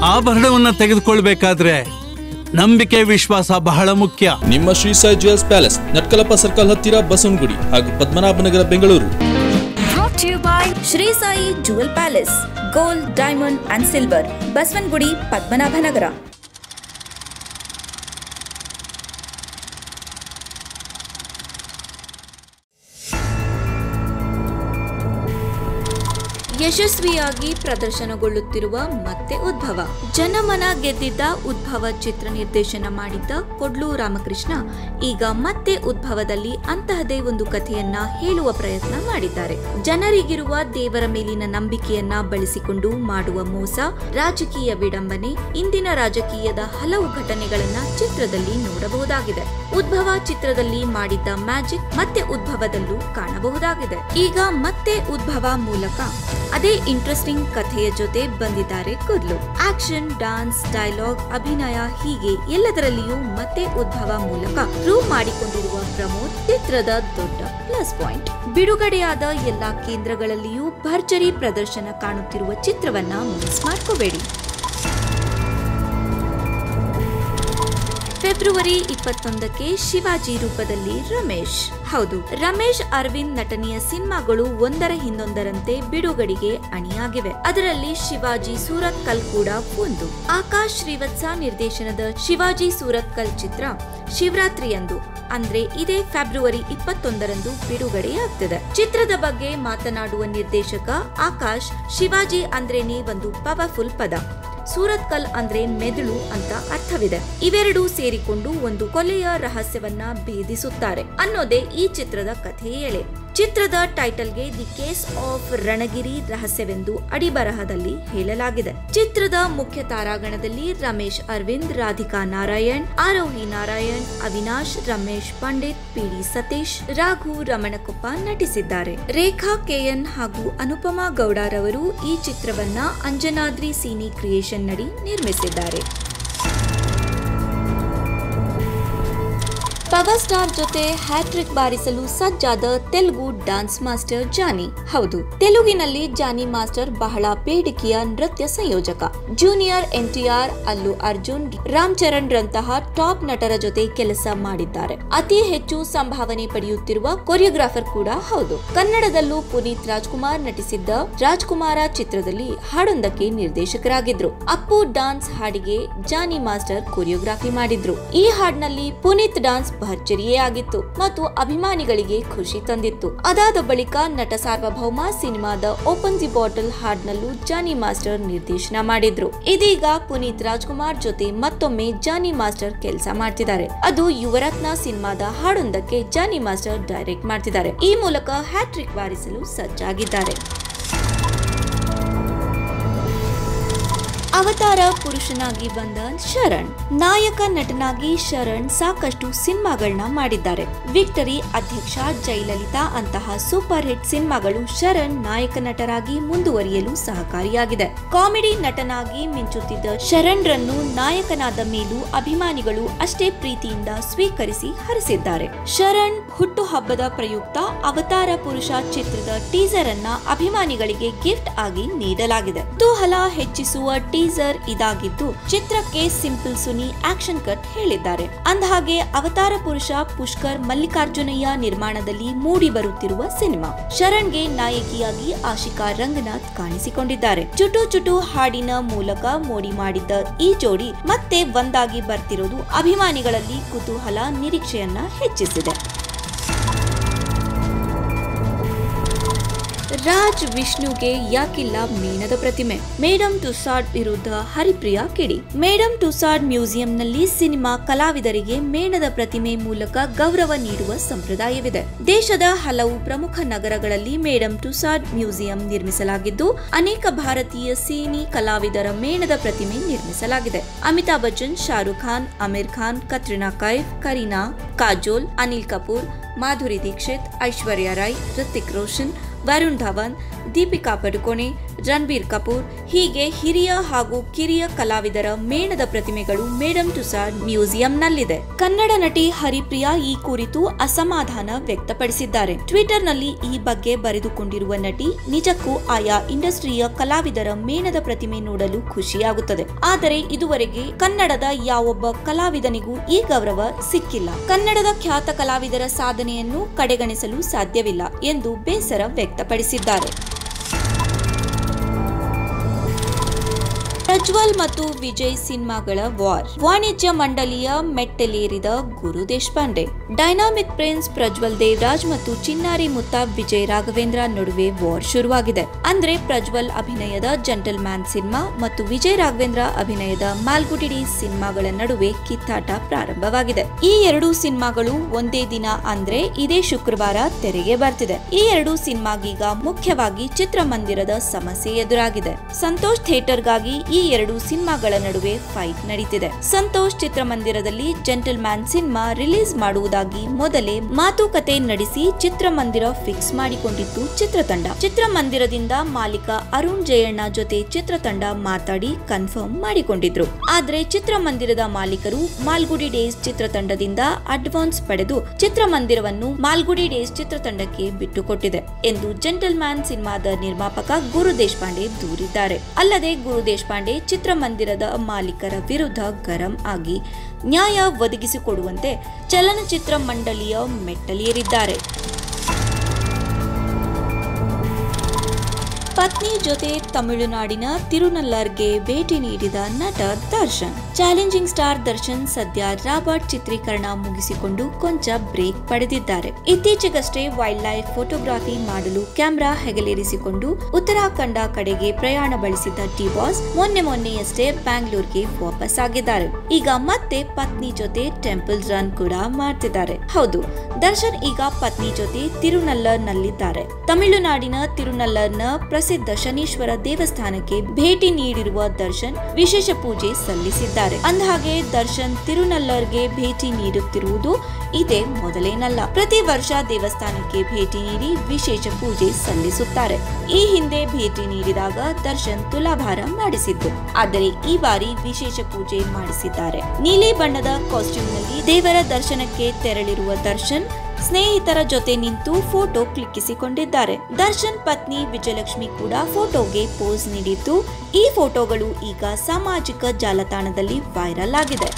ಆಭರಣವನ್ನ ತೆಗೆದುಕೊಳ್ಬೇಕಾದ್ರೆ ನಂಬಿಕೆ ವಿಶ್ವಾಸ ಬಹಳ ಮುಖ್ಯ ನಿಮ್ಮ Shri Sai jewels palace Natkalappa circle ಹತ್ತಿರ ಬಸವನಗುಡಿ ಹಾಗೂ Padmanabhanagar Bengaluru brought to you by Shri Sai jewel palace gold diamond and silver Basavanagudi Padmanabhanagar ಯಶಸ್ವಿಯಾಗಿ ಪ್ರದರ್ಶನಗೊಳ್ಳುತ್ತಿರುವ ಮತ್ತೆ ಉದ್ಭವ ಜನಮನ ಗೆದ್ದಿದ್ದ ಉದ್ಭವ ಚಿತ್ರ ನಿರ್ದೇಶನ ಮಾಡಿದ್ದ ಕೊಡ್ಲು ರಾಮಕೃಷ್ಣ ಈಗ ಮತ್ತೆ ಉದ್ಭವದಲ್ಲಿ ಅಂತಹದೇ ಒಂದು ಕಥೆಯನ್ನ ಹೇಳುವ ಪ್ರಯತ್ನ ಮಾಡಿದ್ದಾರೆ ಜನರಿಗಿರುವ ದೇವರ ಮೇಲಿನ ನಂಬಿಕೆಯನ್ನ ಬಳಸಿಕೊಂಡು ಮಾಡುವ ಮೋಸ ರಾಜಕೀಯ ವಿಡಂಬನೆ ಇಂದಿನ ರಾಜಕೀಯದ ಹಲವು ಘಟನೆಗಳನ್ನ ಚಿತ್ರದಲ್ಲಿ ನೋಡಬಹುದಾಗಿದೆ ಉದ್ಭವ ಚಿತ್ರದಲ್ಲಿ ಮಾಡಿದ್ದ ಮ್ಯಾಜಿಕ್ ಮತ್ತೆ ಉದ್ಭವದಲ್ಲೂ ಕಾಣಬಹುದಾಗಿದೆ ಈಗ ಮತ್ತೆ ಉದ್ಭವ ಮೂಲಕ ಅದೇ ಇಂಟ್ರೆಸ್ಟಿಂಗ್ ಕಥೆಯ ಜೊತೆ ಬಂದಿದ್ದಾರೆ ಕುರ್ಲು ಆಕ್ಷನ್ ಡಾನ್ಸ್ ಡೈಲಾಗ್ ಅಭಿನಯ ಹೀಗೆ ಎಲ್ಲದರಲ್ಲಿಯೂ ಮತ್ತೆ ಉದ್ಭವ ಮೂಲಕ ಪ್ರೂವ್ ಮಾಡಿಕೊಂಡಿರುವ ಪ್ರಮೋದ್ ಚಿತ್ರದ ದೊಡ್ಡ ಪ್ಲಸ್ ಪಾಯಿಂಟ್ ಬಿಡುಗಡೆಯಾದ ಎಲ್ಲಾ ಕೇಂದ್ರಗಳಲ್ಲಿಯೂ ಭರ್ಜರಿ ಪ್ರದರ್ಶನ ಕಾಣುತ್ತಿರುವ ಚಿತ್ರವನ್ನ ಮಿಸ್ ಮಾಡ್ಕೋಬೇಡಿ ಫೆಬ್ರವರಿ ಇಪ್ಪತ್ತೊಂದಕ್ಕೆ ಶಿವಾಜಿ ರೂಪದಲ್ಲಿ ರಮೇಶ್ ಹೌದು ರಮೇಶ್ ಅರವಿಂದ್ ನಟನೆಯ ಸಿನಿಮಾಗಳು ಒಂದರ ಹಿಂದೊಂದರಂತೆ ಬಿಡುಗಡೆಗೆ ಅಣಿಯಾಗಿವೆ ಅದರಲ್ಲಿ ಶಿವಾಜಿ ಸೂರತ್ ಕಲ್ ಕೂಡ ಒಂದು ಆಕಾಶ್ ಶ್ರೀವತ್ಸ ನಿರ್ದೇಶನದ ಶಿವಾಜಿ ಸೂರತ್ ಕಲ್ ಚಿತ್ರ ಶಿವರಾತ್ರಿಯಂದು ಅಂದ್ರೆ ಇದೇ ಫೆಬ್ರವರಿ ಇಪ್ಪತ್ತೊಂದರಂದು ಬಿಡುಗಡೆಯಾಗ್ತದೆ ಚಿತ್ರದ ಬಗ್ಗೆ ಮಾತನಾಡುವ ನಿರ್ದೇಶಕ ಆಕಾಶ್ ಶಿವಾಜಿ ಅಂದ್ರೇನೆ ಒಂದು ಪವರ್ಫುಲ್ ಪದ ಸೂರತ್ ಕಲ್ ಅಂದ್ರೆ ಮೆದುಳು ಅಂತ ಅರ್ಥವಿದೆ ಇವೆರಡೂ ಸೇರಿಕೊಂಡು ಒಂದು ಕೊಲೆಯ ರಹಸ್ಯವನ್ನ ಭೇದಿಸುತ್ತಾರೆ ಅನ್ನೋದೇ ಈ ಚಿತ್ರದ ಕಥೆ ಎಳೆ ಚಿತ್ರದ ಟೈಟಲ್ಗೆ ದಿ ಕೇಸ್ ಆಫ್ ರಣಗಿರಿ ರಹಸ್ಯವೆಂದು ಅಡಿಬರಹದಲ್ಲಿ ಹೇಳಲಾಗಿದೆ ಚಿತ್ರದ ಮುಖ್ಯ ತಾರಾಗಣದಲ್ಲಿ ರಮೇಶ್ ಅರವಿಂದ್ ರಾಧಿಕಾ ನಾರಾಯಣ್ ಆರೋಹಿ ನಾರಾಯಣ್ ಅವಿನಾಶ್ ರಮೇಶ್ ಪಂಡಿತ್ ಪಿಡಿ ಸತೀಶ್ ರಾಘು ರಮಣಕೊಪ್ಪ ನಟಿಸಿದ್ದಾರೆ ರೇಖಾ ಕೆಎನ್ ಹಾಗೂ ಅನುಪಮಾ ಗೌಡರವರು ಈ ಚಿತ್ರವನ್ನ ಅಂಜನಾದ್ರಿ ಸೀನಿ ಕ್ರಿಯೇಷನ್ ನಡಿ ನಿರ್ಮಿಸಿದ್ದಾರೆ ಪವರ್ ಸ್ಟಾರ್ ಜೊತೆ ಹ್ಯಾಟ್ರಿಕ್ ಬಾರಿಸಲು ಸಜ್ಜಾದ ತೆಲುಗು ಡಾನ್ಸ್ ಮಾಸ್ಟರ್ ಜಾನಿ ಹೌದು ತೆಲುಗಿನಲ್ಲಿ ಜಾನಿ ಮಾಸ್ಟರ್ ಬಹಳ ಬೇಡಿಕೆಯ ನೃತ್ಯ ಸಂಯೋಜಕ ಜೂನಿಯರ್ ಎನ್ಟಿಆರ್ ಅಲ್ಲು ಅರ್ಜುನ್ ರಾಮ್ ಚರಣ್ ರಂತಹ ಟಾಪ್ ನಟರ ಜೊತೆ ಕೆಲಸ ಮಾಡಿದ್ದಾರೆ ಅತಿ ಹೆಚ್ಚು ಸಂಭಾವನೆ ಪಡೆಯುತ್ತಿರುವ ಕೊರಿಯೋಗ್ರಾಫರ್ ಕೂಡ ಹೌದು ಕನ್ನಡದಲ್ಲೂ ಪುನೀತ್ ರಾಜ್ಕುಮಾರ್ ನಟಿಸಿದ್ದ ರಾಜ್ಕುಮಾರ ಚಿತ್ರದಲ್ಲಿ ಹಾಡೊಂದಕ್ಕೆ ನಿರ್ದೇಶಕರಾಗಿದ್ರು ಅಪ್ಪು ಡಾನ್ಸ್ ಹಾಡಿಗೆ ಜಾನಿ ಮಾಸ್ಟರ್ ಕೊರಿಯೋಗ್ರಫಿ ಮಾಡಿದ್ರು ಈ ಹಾಡ್ನಲ್ಲಿ ಪುನೀತ್ ಡಾನ್ಸ್ ಭರ್ಜರಿಯೇ ಆಗಿತ್ತು ಮತ್ತು ಅಭಿಮಾನಿಗಳಿಗೆ ಖುಷಿ ತಂದಿತ್ತು ಅದಾದ ಬಳಿಕ ನಟ ಸಾರ್ವಭೌಮ ಸಿನಿಮಾದ ಓಪನ್ ದಿ ಬಾಟಲ್ ಹಾಡ್ನಲ್ಲೂ ಜಾನಿ ಮಾಸ್ಟರ್ ನಿರ್ದೇಶನ ಮಾಡಿದ್ರು ಇದೀಗ ಪುನೀತ್ ರಾಜ್ಕುಮಾರ್ ಜೊತೆ ಮತ್ತೊಮ್ಮೆ ಜಾನಿ ಮಾಸ್ಟರ್ ಕೆಲಸ ಮಾಡ್ತಿದ್ದಾರೆ ಅದು ಯುವರತ್ನ ಸಿನಿಮಾದ ಹಾಡೊಂದಕ್ಕೆ ಜಾನಿ ಮಾಸ್ಟರ್ ಡೈರೆಕ್ಟ್ ಮಾಡ್ತಿದ್ದಾರೆ ಈ ಮೂಲಕ ಹ್ಯಾಟ್ರಿಕ್ ಬಾರಿಸಲು ಸಜ್ಜಾಗಿದ್ದಾರೆ ಅವತಾರ ಪುರುಷನಾಗಿ ಬಂದ ಶರಣ್ ನಾಯಕ ನಟನಾಗಿ ಶರಣ್ ಸಾಕಷ್ಟು ಸಿನಿಮಾಗಳನ್ನ ಮಾಡಿದ್ದಾರೆ ವಿಕ್ಟರಿ ಅಧ್ಯಕ್ಷ ಜಯಲಲಿತಾ ಅಂತಹ ಸೂಪರ್ ಹಿಟ್ ಸಿನಿಮಾಗಳು ಶರಣ್ ನಾಯಕ ನಟರಾಗಿ ಮುಂದುವರಿಯಲು ಸಹಕಾರಿಯಾಗಿದೆ ಕಾಮಿಡಿ ನಟನಾಗಿ ಮಿಂಚುತ್ತಿದ್ದ ಶರಣ್ ರನ್ನು ನಾಯಕನಾದ ಮೇಲೂ ಅಭಿಮಾನಿಗಳು ಅಷ್ಟೇ ಪ್ರೀತಿಯಿಂದ ಸ್ವೀಕರಿಸಿ ಹರಿಸಿದ್ದಾರೆ ಶರಣ್ ಹುಟ್ಟುಹಬ್ಬದ ಪ್ರಯುಕ್ತ ಅವತಾರ ಪುರುಷ ಚಿತ್ರದ ಟೀಸರ್ ಅನ್ನ ಅಭಿಮಾನಿಗಳಿಗೆ ಗಿಫ್ಟ್ ಆಗಿ ನೀಡಲಾಗಿದೆ ಕುತೂಹಲ ಹೆಚ್ಚಿಸುವ ಟೀಸರ್ ಇದಾಗಿದ್ದು ಚಿತ್ರಕ್ಕೆ ಸಿಂಪಲ್ ಸುನಿ ಆಕ್ಷನ್ ಕಟ್ ಹೇಳಿದ್ದಾರೆ ಅಂದಹಾಗೆ ಅವತಾರ ಪುರುಷ ಪುಷ್ಕರ್ ಮಲ್ಲಿಕಾರ್ಜುನಯ್ಯ ನಿರ್ಮಾಣದಲ್ಲಿ ಮೂಡಿ ಬರುತ್ತಿರುವ ಸಿನಿಮಾ ಶರಣ್ಗೆ ನಾಯಕಿಯಾಗಿ ಆಶಿಕಾ ರಂಗನಾಥ್ ಕಾಣಿಸಿಕೊಂಡಿದ್ದಾರೆ ಚುಟು ಚುಟು ಹಾಡಿನ ಮೂಲಕ ಮೋಡಿ ಮಾಡಿದ್ದ ಈ ಜೋಡಿ ಮತ್ತೆ ಒಂದಾಗಿ ಬರ್ತಿರೋದು ಅಭಿಮಾನಿಗಳಲ್ಲಿ ಕುತೂಹಲ ನಿರೀಕ್ಷೆಯನ್ನ ಹೆಚ್ಚಿಸಿದೆ ರಾಜ್ ವಿಷ್ಣುಗೆ ಯಾಕಿಲ್ಲ ಮೇಣದ ಪ್ರತಿಮೆ ಮೇಡಮ್ ಟುಸಾಡ್ ವಿರುದ್ಧ ಹರಿಪ್ರಿಯಾ ಕಿಡಿ ಮೇಡಮ್ ಟುಸಾಡ್ ಮ್ಯೂಸಿಯಂನಲ್ಲಿ ಸಿನಿಮಾ ಕಲಾವಿದರಿಗೆ ಮೇಣದ ಪ್ರತಿಮೆ ಮೂಲಕ ಗೌರವ ನೀಡುವ ಸಂಪ್ರದಾಯವಿದೆ ದೇಶದ ಹಲವು ಪ್ರಮುಖ ನಗರಗಳಲ್ಲಿ ಮೇಡಮ್ ಟುಸಾಡ್ ಮ್ಯೂಸಿಯಂ ನಿರ್ಮಿಸಲಾಗಿದ್ದು ಅನೇಕ ಭಾರತೀಯ ಸಿನಿ ಕಲಾವಿದರ ಮೇಣದ ಪ್ರತಿಮೆ ನಿರ್ಮಿಸಲಾಗಿದೆ ಅಮಿತಾಬ್ ಬಚ್ಚನ್ ಶಾರುಖ್ ಖಾನ್ ಅಮೀರ್ ಖಾನ್ ಕತ್ರಿನಾ ಕೈಫ್ ಕರೀನಾ ಕಾಜೋಲ್ ಅನಿಲ್ ಕಪೂರ್ ಮಾಧುರಿ ದೀಕ್ಷಿತ್ ಐಶ್ವರ್ಯ ರೈ ಋತಿಕ್ ರೋಷನ್ ವರುಣ್ ಧವನ್ ದೀಪಿಕಾ ಪಡುಕೋಣೆ ರಣಬೀರ್ ಕಪೂರ್ ಹೀಗೆ ಹಿರಿಯ ಹಾಗೂ ಕಿರಿಯ ಕಲಾವಿದರ ಮೇಣದ ಪ್ರತಿಮೆಗಳು ಮೇಡಮ್ ಟುಸಾಡ್ ಮ್ಯೂಸಿಯಂನಲ್ಲಿದೆ ಕನ್ನಡ ನಟಿ ಹರಿಪ್ರಿಯಾ ಈ ಕುರಿತು ಅಸಮಾಧಾನ ವ್ಯಕ್ತಪಡಿಸಿದ್ದಾರೆ ಟ್ವಿಟರ್ನಲ್ಲಿ ಈ ಬಗ್ಗೆ ಬರೆದುಕೊಂಡಿರುವ ನಟಿ ನಿಜಕ್ಕೂ ಆಯಾ ಇಂಡಸ್ಟ್ರಿಯ ಕಲಾವಿದರ ಮೇಣದ ಪ್ರತಿಮೆ ನೋಡಲು ಖುಷಿಯಾಗುತ್ತದೆ ಆದರೆ ಇದುವರೆಗೆ ಕನ್ನಡದ ಯಾವೊಬ್ಬ ಕಲಾವಿದನಿಗೂ ಈ ಗೌರವ ಸಿಕ್ಕಿಲ್ಲ ಕನ್ನಡದ ಖ್ಯಾತ ಕಲಾವಿದರ ಸಾಧನೆಯನ್ನು ಕಡೆಗಣಿಸಲು ಸಾಧ್ಯವಿಲ್ಲ ಎಂದು ಬೇಸರ ವ್ಯಕ್ತಪಡಿಸಿದ್ದಾರೆ ಪ್ರಜ್ವಲ್ ಮತ್ತು ವಿಜಯ್ ಸಿನಿಮಾಗಳ ವಾರ್ ವಾಣಿಜ್ಯ ಮಂಡಳಿಯ ಮೆಟ್ಟಲೇರಿದ ಗುರು ದೇಶಪಾಂಡೆ ಡೈನಾಮಿಕ್ ಪ್ರಿನ್ಸ್ ಪ್ರಜ್ವಲ್ ದೇವರಾಜ್ ಮತ್ತು ಚಿನ್ನಾರಿ ಮುತ್ತಾಬ್ ವಿಜಯ್ ರಾಘವೇಂದ್ರ ನಡುವೆ ವಾರ್ ಶುರುವಾಗಿದೆ ಅಂದ್ರೆ ಪ್ರಜ್ವಲ್ ಅಭಿನಯದ ಜಂಟಲ್ ಮ್ಯಾನ್ ಸಿನಿಮಾ ಮತ್ತು ವಿಜಯ್ ರಾಘವೇಂದ್ರ ಅಭಿನಯದ ಮಾಲ್ಗುಡಿ ಡೇಸ್ ಸಿನಿಮಾಗಳ ನಡುವೆ ಕಿತ್ತಾಟ ಪ್ರಾರಂಭವಾಗಿದೆ ಈ ಎರಡೂ ಸಿನಿಮಾಗಳು ಒಂದೇ ದಿನ ಅಂದ್ರೆ ಇದೇ ಶುಕ್ರವಾರ ತೆರೆಗೆ ಬರ್ತಿದೆ ಈ ಎರಡೂ ಸಿನಿಮಾಗೀಗ ಮುಖ್ಯವಾಗಿ ಚಿತ್ರಮಂದಿರದ ಸಮಸ್ಯೆ ಎದುರಾಗಿದೆ ಸಂತೋಷ್ ಥಿಯೇಟರ್ಗಾಗಿ ಈ ಎರಡು ಸಿನಿಮಾಗಳ ನಡುವೆ ಫೈಟ್ ನಡೀತಿದೆ ಸಂತೋಷ್ ಚಿತ್ರಮಂದಿರದಲ್ಲಿ ಜೆಂಟಲ್ ಮ್ಯಾನ್ ಸಿನಿಮಾ ರಿಲೀಸ್ ಮಾಡುವುದಾಗಿ ಮೊದಲೇ ಮಾತುಕತೆ ನಡೆಸಿ ಚಿತ್ರಮಂದಿರ ಫಿಕ್ಸ್ ಮಾಡಿಕೊಂಡಿತ್ತು ಚಿತ್ರತಂಡ ಚಿತ್ರಮಂದಿರದಿಂದ ಮಾಲೀಕ ಅರುಣ್ ಜಯಣ್ಣ ಜೊತೆ ಚಿತ್ರತಂಡ ಮಾತಾಡಿ ಕನ್ಫರ್ಮ್ ಮಾಡಿಕೊಂಡಿದ್ರು ಆದ್ರೆ ಚಿತ್ರಮಂದಿರದ ಮಾಲೀಕರು ಮಾಲ್ಗುಡಿ ಡೇಸ್ ಚಿತ್ರತಂಡದಿಂದ ಅಡ್ವಾನ್ಸ್ ಪಡೆದು ಚಿತ್ರಮಂದಿರವನ್ನು ಮಾಲ್ಗುಡಿ ಡೇಸ್ ಚಿತ್ರತಂಡಕ್ಕೆ ಬಿಟ್ಟುಕೊಟ್ಟಿದೆ ಎಂದು ಜೆಂಟಲ್ ಮ್ಯಾನ್ ಸಿನಿಮಾದ ನಿರ್ಮಾಪಕ ಗುರು ದೇಶಪಾಂಡೆ ದೂರಿದ್ದಾರೆ ಅಲ್ಲದೆ ಗುರು ದೇಶಪಾಂಡೆ ಚಿತ್ರಮಂದಿರದ ಮಾಲೀಕರ ವಿರುದ್ಧ ಗರಂ ಆಗಿ ನ್ಯಾಯ ಒದಗಿಸಿಕೊಡುವಂತೆ ಚಲನಚಿತ್ರ ಮಂಡಳಿಯ ಮೆಟ್ಟಲೇರಿದ್ದಾರೆ ಪತ್ನಿ ಜೊತೆ ತಮಿಳುನಾಡಿನ ತಿರುನಲ್ಲರ್ಗೆ ಭೇಟಿ ನೀಡಿದ ನಟ ದರ್ಶನ್ ಚಾಲೆಂಜಿಂಗ್ ಸ್ಟಾರ್ ದರ್ಶನ್ ಸದ್ಯ ರಾಬರ್ಟ್ ಚಿತ್ರೀಕರಣ ಮುಗಿಸಿಕೊಂಡು ಕೊಂಚ ಬ್ರೇಕ್ ಪಡೆದಿದ್ದಾರೆ ಇತ್ತೀಚೆಗಷ್ಟೇ ವೈಲ್ಡ್ ಲೈಫ್ ಫೋಟೋಗ್ರಫಿ ಮಾಡಲು ಕ್ಯಾಮೆರಾ ಹೆಗಲೇರಿಸಿಕೊಂಡು ಉತ್ತರಾಖಂಡ ಕಡೆಗೆ ಪ್ರಯಾಣ ಬೆಳೆಸಿದ್ದ ಟಿ ಬಾಸ್ ಮೊನ್ನೆ ಮೊನ್ನೆಯಷ್ಟೇ ಬ್ಯಾಂಗ್ಳೂರ್ಗೆ ವಾಪಸ್ ಆಗಿದ್ದಾರೆ ಈಗ ಮತ್ತೆ ಪತ್ನಿ ಜೊತೆ ಟೆಂಪಲ್ ರನ್ ಕೂಡ ಮಾಡ್ತಿದ್ದಾರೆ ಹೌದು ದರ್ಶನ್ ಈಗ ಪತ್ನಿ ಜೊತೆ ತಿರುನಲ್ಲರ್ ನಲ್ಲಿದ್ದಾರೆ ತಮಿಳುನಾಡಿನ ತಿರುನಲ್ಲರ್ನ ಪ್ರಸಿದ್ಧ ಶನೀಶ್ವರ ದೇವಸ್ಥಾನಕ್ಕೆ ಭೇಟಿ ನೀಡಿರುವ ದರ್ಶನ್ ವಿಶೇಷ ಪೂಜೆ ಸಲ್ಲಿಸಿದ್ದಾರೆ ಅಂದಹಾಗೆ ದರ್ಶನ್ ತಿರುನಲ್ಲರ್ಗೆ ಭೇಟಿ ನೀಡುತ್ತಿರುವುದು ಇದೇ ಮೊದಲೇನಲ್ಲ ಪ್ರತಿ ವರ್ಷ ದೇವಸ್ಥಾನಕ್ಕೆ ಭೇಟಿ ನೀಡಿ ವಿಶೇಷ ಪೂಜೆ ಸಲ್ಲಿಸುತ್ತಾರೆ ಈ ಹಿಂದೆ ಭೇಟಿ ನೀಡಿದಾಗ ದರ್ಶನ್ ತುಲಾಭಾರ ಮಾಡಿಸಿದ್ದು ಆದರೆ ಈ ಬಾರಿ ವಿಶೇಷ ಪೂಜೆ ಮಾಡಿಸಿದ್ದಾರೆ ನೀಲಿ ಬಣ್ಣದ ಕಾಸ್ಟ್ಯೂಮ್ನಲ್ಲಿ ದೇವರ ದರ್ಶನಕ್ಕೆ ತೆರಳಿರುವ ದರ್ಶನ್ ಸ್ನೇಹಿತರ ಜೊತೆ ನಿಂತು ಫೋಟೋ ಕ್ಲಿಕ್ಕಿಸಿಕೊಂಡಿದ್ದಾರೆ ದರ್ಶನ್ ಪತ್ನಿ ವಿಜಯಲಕ್ಷ್ಮಿ ಕೂಡ ಫೋಟೋಗೆ ಪೋಸ್ ನೀಡಿದ್ದು ಈ ಫೋಟೋಗಳು ಈಗ ಸಾಮಾಜಿಕ ಜಾಲತಾಣದಲ್ಲಿ ವೈರಲ್ ಆಗಿದೆ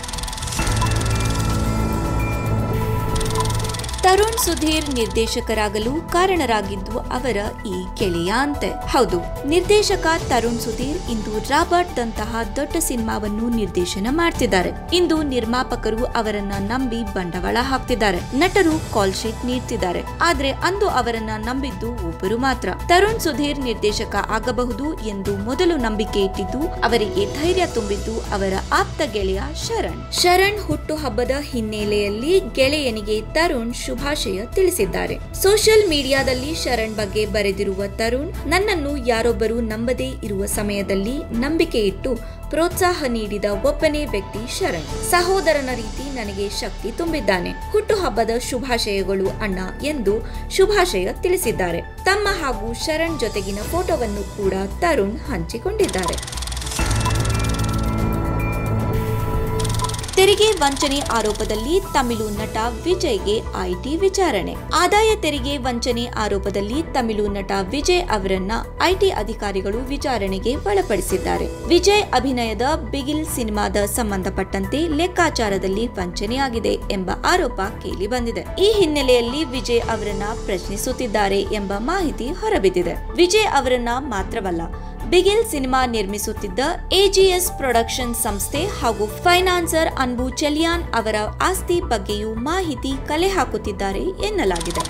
ತರುಣ್ ಸುಧೀರ್ ನಿರ್ದೇಶಕರಾಗಲು ಕಾರಣರಾಗಿದ್ದು ಅವರ ಈ ಗೆಳೆಯ ಅಂತೆ ಹೌದು ನಿರ್ದೇಶಕ ತರುಣ್ ಸುಧೀರ್ ಇಂದು ರಾಬರ್ಟ್ ದಂತಹ ದೊಡ್ಡ ಸಿನಿಮಾವನ್ನು ನಿರ್ದೇಶನ ಮಾಡ್ತಿದ್ದಾರೆ ಇಂದು ನಿರ್ಮಾಪಕರು ಅವರನ್ನ ನಂಬಿ ಬಂಡವಾಳ ಹಾಕ್ತಿದ್ದಾರೆ ನಟರು ಕಾಲ್ ಶೀಟ್ ನೀಡ್ತಿದ್ದಾರೆ ಆದ್ರೆ ಅಂದು ಅವರನ್ನ ನಂಬಿದ್ದು ಒಬ್ಬರು ಮಾತ್ರ ತರುಣ್ ಸುಧೀರ್ ನಿರ್ದೇಶಕ ಆಗಬಹುದು ಎಂದು ಮೊದಲು ನಂಬಿಕೆ ಇಟ್ಟಿದ್ದು ಅವರಿಗೆ ಧೈರ್ಯ ತುಂಬಿದ್ದು ಅವರ ಆಪ್ತ ಗೆಳೆಯ ಶರಣ್ ಶರಣ್ ಹುಟ್ಟುಹಬ್ಬದ ಹಿನ್ನೆಲೆಯಲ್ಲಿ ಗೆಳೆಯನಿಗೆ ತರುಣ್ ಶುಭಾಶಯ ತಿಳಿಸಿದ್ದಾರೆ ಸೋಷಿಯಲ್ ಮೀಡಿಯಾದಲ್ಲಿ ಶರಣ್ ಬಗ್ಗೆ ಬರೆದಿರುವ ತರುಣ್ ನನ್ನನ್ನು ಯಾರೊಬ್ಬರು ನಂಬದೇ ಇರುವ ಸಮಯದಲ್ಲಿ ನಂಬಿಕೆ ಇಟ್ಟು ಪ್ರೋತ್ಸಾಹ ನೀಡಿದ ಒಬ್ಬನೇ ವ್ಯಕ್ತಿ ಶರಣ್ ಸಹೋದರನ ರೀತಿ ನನಗೆ ಶಕ್ತಿ ತುಂಬಿದ್ದಾನೆ ಹುಟ್ಟುಹಬ್ಬದ ಶುಭಾಶಯಗಳು ಅಣ್ಣ ಎಂದು ಶುಭಾಶಯ ತಿಳಿಸಿದ್ದಾರೆ ತಮ್ಮ ಹಾಗೂ ಶರಣ್ ಜೊತೆಗಿನ ಫೋಟೋವನ್ನು ಕೂಡ ತರುಣ್ ಹಂಚಿಕೊಂಡಿದ್ದಾರೆ ತೆರಿಗೆ ವಂಚನೆ ಆರೋಪದಲ್ಲಿ ತಮಿಳು ನಟ ವಿಜಯ್ಗೆ ಐಟಿ ವಿಚಾರಣೆ ಆದಾಯ ತೆರಿಗೆ ವಂಚನೆ ಆರೋಪದಲ್ಲಿ ತಮಿಳು ನಟ ವಿಜಯ್ ಅವರನ್ನ ಐಟಿ ಅಧಿಕಾರಿಗಳು ವಿಚಾರಣೆಗೆ ಒಳಪಡಿಸಿದ್ದಾರೆ ವಿಜಯ್ ಅಭಿನಯದ ಬಿಗಿಲ್ ಸಿನಿಮಾದ ಸಂಬಂಧಪಟ್ಟಂತೆ ಲೆಕ್ಕಾಚಾರದಲ್ಲಿ ವಂಚನೆಯಾಗಿದೆ ಎಂಬ ಆರೋಪ ಕೇಳಿ ಬಂದಿದೆ ಈ ಹಿನ್ನೆಲೆಯಲ್ಲಿ ವಿಜಯ್ ಅವರನ್ನ ಪ್ರಶ್ನಿಸುತ್ತಿದ್ದಾರೆ ಎಂಬ ಮಾಹಿತಿ ಹೊರಬಿದ್ದಿದೆ ವಿಜಯ್ ಅವರನ್ನ ಮಾತ್ರವಲ್ಲ ಬಿಗಿಲ್ ಸಿನಿಮಾ ನಿರ್ಮಿಸುತ್ತಿದ್ದ ಎಜಿಎಸ್ ಪ್ರೊಡಕ್ಷನ್ ಸಂಸ್ಥೆ ಹಾಗೂ ಫೈನಾನ್ಸರ್ ಅನ್ಬು ಚೆಲಿಯಾನ್ ಅವರ ಆಸ್ತಿ ಬಗ್ಗೆಯೂ ಮಾಹಿತಿ ಕಲೆ ಹಾಕುತ್ತಿದ್ದಾರೆ ಎನ್ನಲಾಗಿದೆ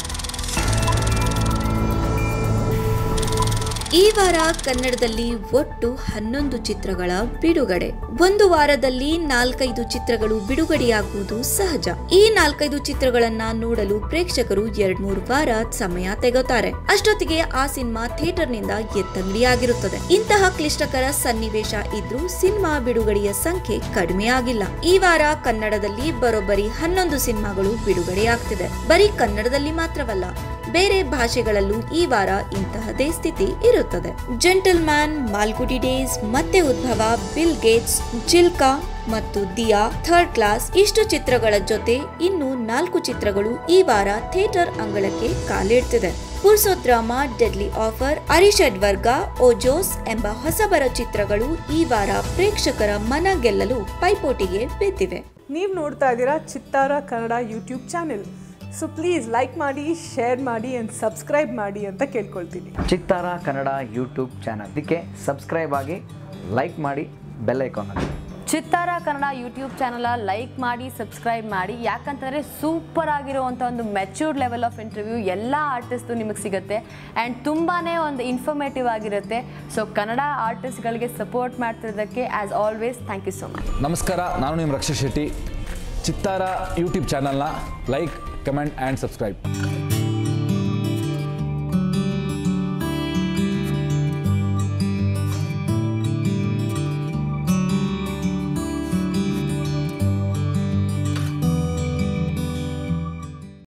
ಈ ವಾರ ಕನ್ನಡದಲ್ಲಿ ಒಟ್ಟು ಹನ್ನೊಂದು ಚಿತ್ರಗಳ ಬಿಡುಗಡೆ ಒಂದು ವಾರದಲ್ಲಿ ನಾಲ್ಕೈದು ಚಿತ್ರಗಳು ಬಿಡುಗಡೆಯಾಗುವುದು ಸಹಜ ಈ ನಾಲ್ಕೈದು ಚಿತ್ರಗಳನ್ನ ನೋಡಲು ಪ್ರೇಕ್ಷಕರು ಎರಡ್ ಮೂರು ವಾರ ಸಮಯ ತೆಗೋತಾರೆ ಅಷ್ಟೊತ್ತಿಗೆ ಆ ಸಿನಿಮಾ ಥಿಯೇಟರ್ನಿಂದ ಎತ್ತಂಗಡಿಯಾಗಿರುತ್ತದೆ ಇಂತಹ ಕ್ಲಿಷ್ಟಕರ ಸನ್ನಿವೇಶ ಇದ್ರೂ ಸಿನಿಮಾ ಬಿಡುಗಡೆಯ ಸಂಖ್ಯೆ ಕಡಿಮೆ ಆಗಿಲ್ಲ ಈ ವಾರ ಕನ್ನಡದಲ್ಲಿ ಬರೋಬ್ಬರಿ ಹನ್ನೊಂದು ಸಿನಿಮಾಗಳು ಬಿಡುಗಡೆಯಾಗ್ತಿದೆ ಬರೀ ಕನ್ನಡದಲ್ಲಿ ಮಾತ್ರವಲ್ಲ ಬೇರೆ ಭಾಷೆಗಳಲ್ಲೂ ಈ ವಾರ ಇಂತಹದೇ ಸ್ಥಿತಿ ಇರುತ್ತದೆ ಇರುತ್ತದೆ ಜೆಂಟಲ್ ಮ್ಯಾನ್ ಮಾಲ್ಗುಡಿ ಡೇಸ್ ಮತ್ತೆ ಉದ್ಭವ ಬಿಲ್ ಗೇಟ್ಸ್ ಜಿಲ್ಕಾ ಮತ್ತು ದಿಯಾ ಥರ್ಡ್ ಕ್ಲಾಸ್ ಇಷ್ಟು ಚಿತ್ರಗಳ ಜೊತೆ ಇನ್ನು ನಾಲ್ಕು ಚಿತ್ರಗಳು ಈ ವಾರ ಥಿಯೇಟರ್ ಅಂಗಳಕ್ಕೆ ಕಾಲಿಡ್ತಿದೆ ಪುರ್ಸೋದ್ರಾಮ ಡೆಡ್ಲಿ ಆಫರ್ ಅರಿಷಡ್ ವರ್ಗ ಓಜೋಸ್ ಎಂಬ ಹೊಸಬರ ಚಿತ್ರಗಳು ಈ ವಾರ ಪ್ರೇಕ್ಷಕರ ಮನ ಗೆಲ್ಲಲು ಪೈಪೋಟಿಗೆ ಬಿದ್ದಿವೆ ನೀವು ನೋಡ್ತಾ ಇದ್ದೀರಾ Chittara Kannada YouTube channel so please like ಮಾಡಿ ಶೇರ್ ಮಾಡಿ ಆ್ಯಂಡ್ ಸಬ್ಸ್ಕ್ರೈಬ್ ಮಾಡಿ ಅಂತ ಕೇಳ್ಕೊಳ್ತೀನಿ ಚಿತ್ತಾರ ಕನ್ನಡ ಯೂಟ್ಯೂಬ್ ಚಾನಲ್ ಇದಕ್ಕೆ ಸಬ್ಸ್ಕ್ರೈಬ್ ಆಗಿ ಲೈಕ್ ಮಾಡಿ ಬೆಲ್ ಐಕಾನ್ ಅಲ್ಲಿ Chittara Kannada YouTube channel like ಮಾಡಿ ಸಬ್ಸ್ಕ್ರೈಬ್ ಮಾಡಿ ಯಾಕಂತಂದರೆ ಸೂಪರ್ ಆಗಿರುವಂಥ ಒಂದು ಮೆಚ್ಯೂರ್ಡ್ ಲೆವೆಲ್ ಆಫ್ ಇಂಟರ್ವ್ಯೂ ಎಲ್ಲ ಆರ್ಟಿಸ್ಟು ನಿಮಗೆ ಸಿಗುತ್ತೆ ಆ್ಯಂಡ್ ತುಂಬಾ ಒಂದು ಇನ್ಫಾರ್ಮೇಟಿವ್ ಆಗಿರುತ್ತೆ ಸೊ ಕನ್ನಡ ಆರ್ಟಿಸ್ಟ್ಗಳಿಗೆ ಸಪೋರ್ಟ್ ಮಾಡ್ತಿರೋದಕ್ಕೆ as always thank you so much ನಮಸ್ಕಾರ ನಾನು ನಿಮ್ಮ ರಕ್ಷಾ ಶೆಟ್ಟಿ ಚಿತ್ತಾರ ಯೂಟ್ಯೂಬ್ ಚಾನಲ್ನ ಲೈಕ್ ಕಮೆಂಟ್ ಆ್ಯಂಡ್ ಸಬ್ಸ್ಕ್ರೈಬ್